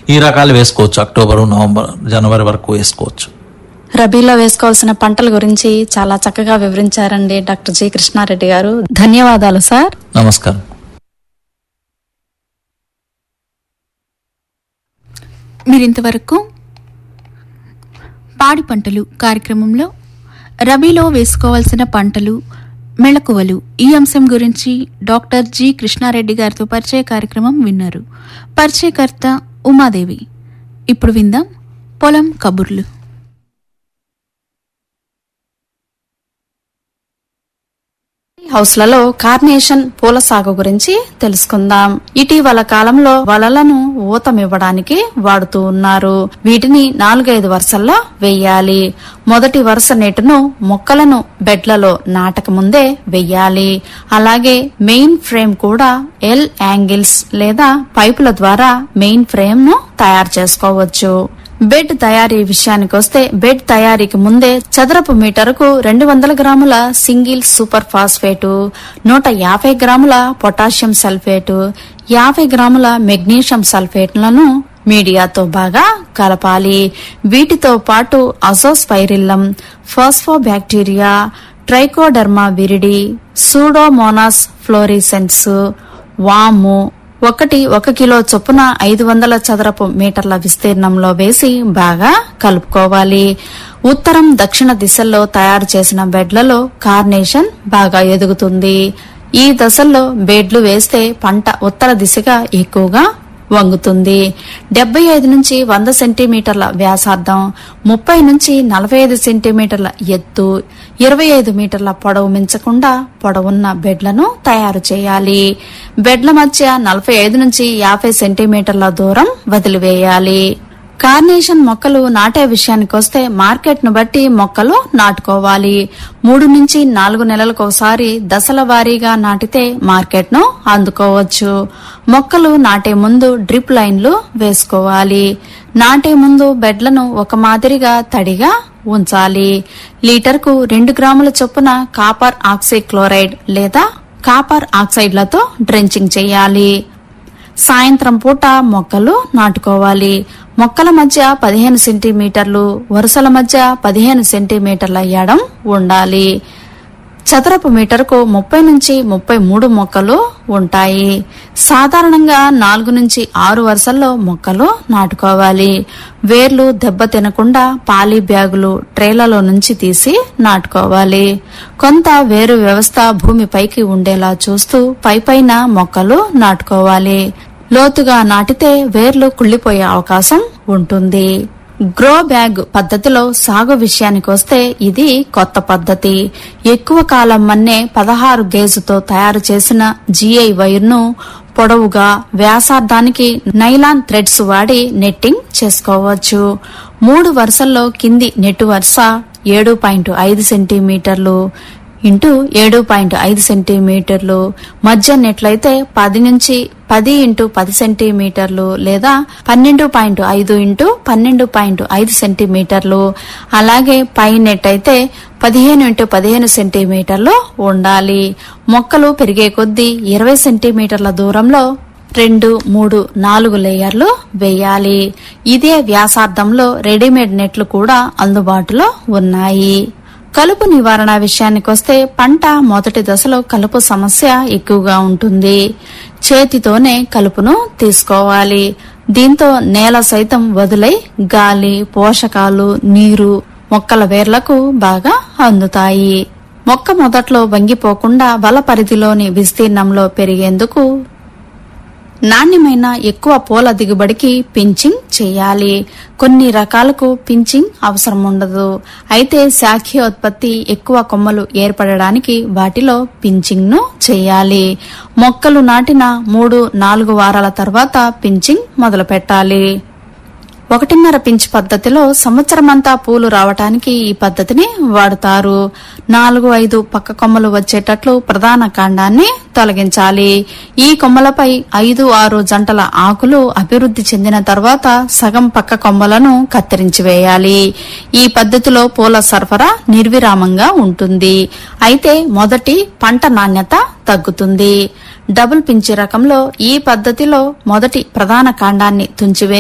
ఈ రకాలు వేసుకోవచ్చు అక్టోబర్ నవంబర్ జనవరి వరకు వేసుకోవచ్చు రబీలో వేసుకోవాల్సిన పంటల గురించి చాలా చక్కగా వివరించారండి డాక్టర్ జి కృష్ణారెడ్డి గారు ధన్యవాదాలు సార్ నమస్కారం మీరింతవరకు పాడి పంటలు కార్యక్రమంలో రబీలో వేసుకోవాల్సిన పంటలు మెళకువలు ఈ అంశం గురించి డాక్టర్ జి కృష్ణారెడ్డి గారితో పరిచయ కార్యక్రమం విన్నారు పరిచయకర్త ఉమాదేవి ఇప్పుడు విందాం పొలం కబుర్లు హౌస్లలో కార్నేషన్ పూల సాగు గురించి తెలుసుకుందాం ఇటీవల కాలంలో వలలను ఊతమివ్వడానికి వాడుతూ ఉన్నారు వీటిని నాలుగైదు వరుసల్లో వెయ్యాలి మొదటి వరుస నీటును మొక్కలను బెడ్లలో నాటక ముందే వెయ్యాలి అలాగే మెయిన్ ఫ్రేమ్ కూడా ఎల్ యాంగిల్స్ లేదా పైపుల ద్వారా మెయిన్ ఫ్రేమ్ ను తయారు చేసుకోవచ్చు బెడ్ తయారీ విషయానికి వస్తే బెడ్ తయారీకి ముందే చదరపు మీటరుకు రెండు వందల గ్రాముల సింగిల్ సూపర్ ఫాస్ఫేటు నూట యాభై గ్రాముల పొటాషియం సల్ఫేటు యాభై గ్రాముల మెగ్నీషియం సల్ఫేట్లను మీడియాతో బాగా కలపాలి వీటితో పాటు azospirillum phosphobacteria trichoderma viride pseudomonas fluorescens వాము ఒకటి ఒక కిలో చొప్పున ఐదు వందల చదరపు మీటర్ల విస్తీర్ణంలో వేసి బాగా కలుపుకోవాలి ఉత్తరం దక్షిణ దిశల్లో తయారు చేసిన బెడ్లలో కార్నేషన్ బాగా ఎదుగుతుంది ఈ దశల్లో బెడ్లు వేస్తే పంట ఉత్తర దిశగా ఎక్కువగా వంగుతుంది డెబ్బై ఐదు నుంచి వంద సెంటీమీటర్ల వ్యాసార్థం ముప్పై నుంచి నలభై ఐదు సెంటీమీటర్ల ఎత్తు ఇరవై ఐదు మీటర్ల పొడవు మించకుండా పొడవున్న బెడ్లను తయారు చేయాలి బెడ్ల మధ్య నలభై ఐదు నుంచి యాభై సెంటీమీటర్ల దూరం వదిలివేయాలి కార్నేషన్ మొక్కలు నాటే విషయానికొస్తే మార్కెట్ ను బట్టి మొక్కలు నాటుకోవాలి మూడు నుంచి నాలుగు నెలలకు ఒకసారి దశల వారీగా నాటితే మార్కెట్ ను అందుకోవచ్చు మొక్కలు నాటే ముందు డ్రిప్ లైన్లు వేసుకోవాలి నాటే ముందు బెడ్లను ఒక మాదిరిగా తడిగా ఉంచాలి లీటర్కు రెండు గ్రాముల చొప్పున కాపర్ ఆక్సీక్లోరైడ్ లేదా కాపర్ ఆక్సైడ్లతో డ్రెంచింగ్ చేయాలి సాయంత్రం పూట మొక్కలు నాటుకోవాలి మొక్కల మధ్య పదిహేను సెంటీమీటర్లు వరుసల మధ్య పదిహేను సెంటీమీటర్ల ఎడం ఉండాలి చదరపు మీటర్కు ముప్పై నుంచి ముప్పై మూడు మొక్కలు ఉంటాయి సాధారణంగా నాలుగు నుంచి ఆరు వరుసల్లో మొక్కలు నాటుకోవాలి వేర్లు దెబ్బ తినకుండా పాలీ బ్యాగులు ట్రేలలో నుంచి తీసి నాటుకోవాలి కొంత వేరు వ్యవస్థ భూమిపైకి ఉండేలా చూస్తూ పైపైన మొక్కలు నాటుకోవాలి లోతుగా నాటితే వేర్లు కుళ్ళిపోయే అవకాశం ఉంటుంది గ్రో బ్యాగ్ పద్ధతిలో సాగు విషయానికి వస్తే ఇది కొత్త పద్ధతి ఎక్కువ కాలం మన్నే పదహారు గేజుతో తయారు చేసిన జిఐ వైర్ను పొడవుగా వ్యాసార్థానికి నైలాన్ థ్రెడ్స్ వాడి నెట్టింగ్ చేసుకోవచ్చు మూడు వరుసల్లో కింది నెట్టు వరుస ఏడు పాయింట్ ఐదు సెంటీమీటర్లు ఇంటూ ఏడు పాయింట్ ఐదు సెంటీమీటర్లు మధ్య నెట్లయితే పది నుంచి పది ఇంటూ పది సెంటీమీటర్లు లేదా పన్నెండు పాయింట్ ఐదు ఇంటూ పన్నెండు పాయింట్ ఐదు సెంటీమీటర్లు అలాగే పై నెట్ అయితే పదిహేను ఇంటూ పదిహేను సెంటీమీటర్లు ఉండాలి మొక్కలు పెరిగే కొద్దీ ఇరవై సెంటీమీటర్ల దూరంలో రెండు మూడు నాలుగు లేయర్లు వేయాలి ఇదే వ్యాసార్థంలో రెడీమేడ్ నెట్లు కూడా అందుబాటులో ఉన్నాయి కలుపు నివారణ విషయానికొస్తే పంట మొదటి దశలో కలుపు సమస్య ఎక్కువగా ఉంటుంది చేతితోనే కలుపును తీసుకోవాలి దీంతో నేల సైతం వదిలై గాలి పోషకాలు నీరు మొక్కల వేర్లకు బాగా అందుతాయి మొక్క మొదట్లో వంగిపోకుండా వల పరిధిలోని విస్తీర్ణంలో పెరిగేందుకు నాణ్యమైన ఎక్కువ పూల దిగుబడికి పించింగ్ చేయాలి కొన్ని రకాలకు పించింగ్ అవసరం ఉండదు అయితే శాఖీయోత్పత్తి ఎక్కువ కొమ్మలు ఏర్పడడానికి వాటిలో పించింగ్ ను చేయాలి మొక్కలు నాటిన మూడు నాలుగు వారాల తర్వాత పించింగ్ మొదలు పెట్టాలి ఒకటిన్నర పించ్ పద్ధతిలో సంవత్సరమంతా పూలు రావటానికి ఈ పద్ధతిని వాడుతారు నాలుగు ఐదు పక్క కొమ్మలు వచ్చేటట్లు ప్రధాన కాండాన్ని తొలగించాలి ఈ కొమ్మలపై ఐదు ఆరు జంటల ఆకులు అభివృద్ధి చెందిన తర్వాత సగం పక్క కొమ్మలను కత్తిరించి వేయాలి ఈ పద్ధతిలో పూల సరఫరా నిర్విరామంగా ఉంటుంది అయితే మొదటి పంట నాణ్యత తగ్గుతుంది డబుల్ పించి రకంలో ఈ పద్ధతిలో మొదటి ప్రధాన కాండాన్ని తుంచివేసి